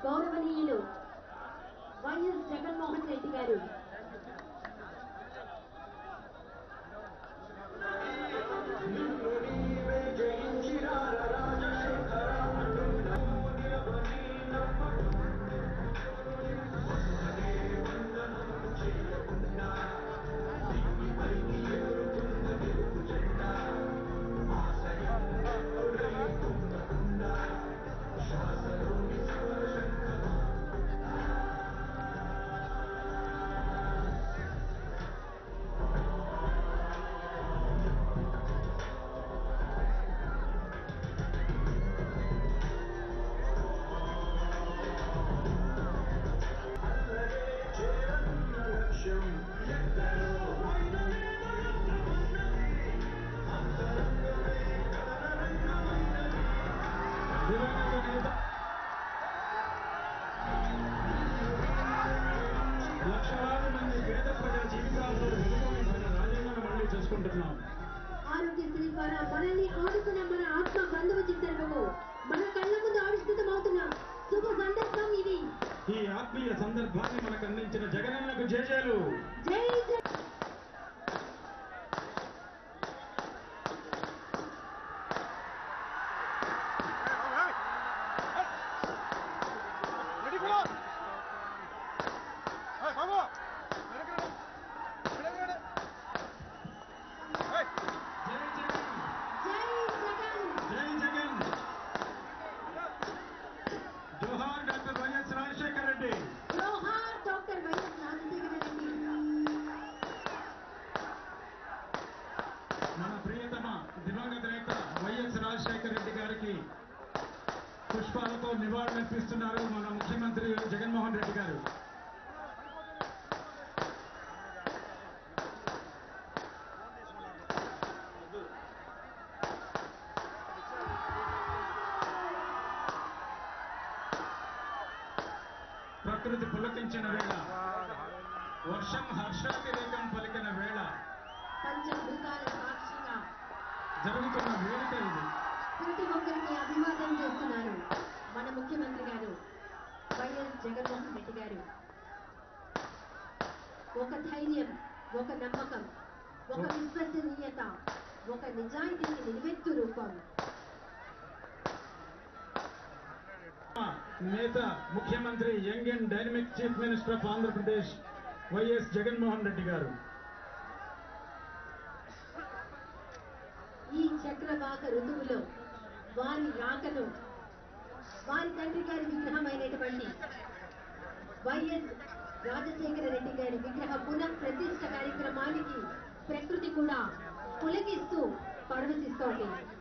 గౌరవనీయులు వైఎస్ జగన్మోహన్ రెడ్డి గారు దివంగత నేత లక్షలాది మంది పేద ప్రజల జీవితాల్లో వెలుగునించిన రాజ్యాంగాన్ని మళ్ళీ చేసుకుంటున్నాం ఆరోగ్యశ్రీ ద్వారా మనల్ని ఆడుతున్న మన ఆత్మ బంధువు చిత్రము మన కళ్ళ ముందు ఆవిష్కృతమవుతున్న శుభ సందర్భం ఇది ఈ ఆత్మీయ సందర్భాన్ని మనకు అందించిన జగనన్నకు జేజేలు జై జగన్ రెడీ కూడా ఏయ్ బాబు వెనక్కి రండి. వెనక్కి రండి. ఏయ్, జై జగన్ జై జగన్ జై జగన్ జోహార్ డాక్టర్ వైఎస్ రాజశేఖర రెడ్డి జోహార్ డాక్టర్ వైఎస్ రాజశేఖర రెడ్డి మన ప్రియతమ దివంగత నేత వైఎస్ రాజశేఖర రెడ్డి గారికి పుష్పాలతో నివాళులర్పిస్తున్నారు మన ముఖ్యమంత్రి జగన్మోహన్ రెడ్డి గారు ప్రకృతి పులకించిన వేళ వర్షం హర్షాతిరేకం పలికిన వేళ పంచభూతాల సాక్షిగా జరుగుతున్న వేడుక ఇది ప్రతి ఒక్కరికి అభివాదం చేస్తున్నారు మన ముఖ్యమంత్రి గారు వైఎస్ జగన్మోహన్ రెడ్డి గారు ఒక ధైర్యం ఒక నమ్మకం ఒక విశ్వసనీయత ఒక నిజాయితీకి నిలువెత్తు రూపం నేత ముఖ్యమంత్రి young and dynamic chief minister of Andhra Pradesh YS Jaganmohan Reddy garu ఈ చక్రవాక ఋతువులో వారి రాకను వారి తండ్రి గారి విగ్రహమైనటువంటి వైఎస్ రాజశేఖర రెడ్డి గారి విగ్రహ పునః ప్రతిష్ఠ కార్యక్రమానికి ప్రకృతి కూడా పులకిస్తూ పరవశిస్తోంది